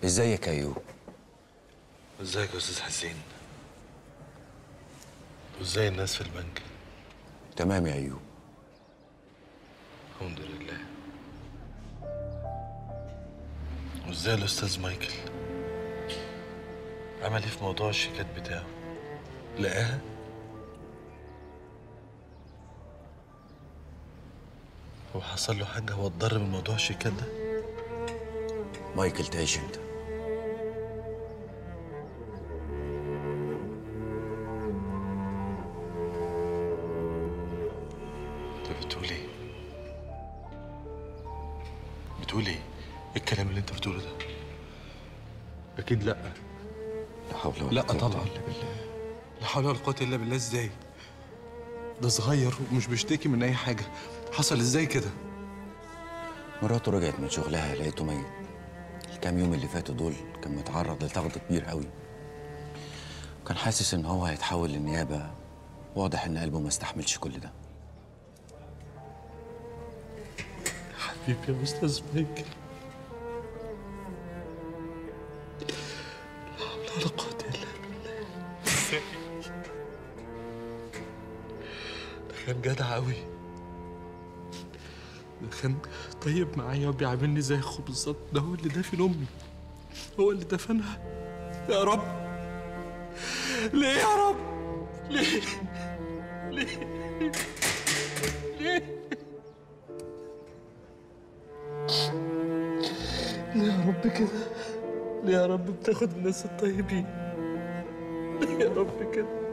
ازيك يا ايوب ازيك يا استاذ حسين وازاي الناس في البنك تمام يا ايوب الحمد لله وازاي الاستاذ مايكل عمل ايه في موضوع الشيكات بتاعه لقاها هو حصل له حاجه هو اتضر من موضوع الشيكات ده مايكل تعيش انت انت بتقول ايه بتقول ايه ايه الكلام اللي انت بتقوله ده اكيد لا لا حول ولا لا قوة طبعا. إلا بالله لا حول ولا قوه الا بالله ازاي ده صغير ومش بيشتكي من اي حاجه حصل ازاي كده مراته رجعت من شغلها لقيته ميت الكام يوم اللي فاتوا دول كان متعرض لضغط كبير قوي كان حاسس ان هو هيتحول للنيابه واضح ان قلبه ما استحملش كل ده حبيبي يا استاذ مايكل لا حول ولا قوه الا بالله ده كان جدع قوي ده كان طيب معايا وبيعاملني زي اخوه بالظبط ده هو اللي دافن امي هو اللي دفنها يا رب ليه يا رب ليه ليه ليه ليه يا رب كده ليه يا رب بتاخد الناس الطيبين ليه يا رب كده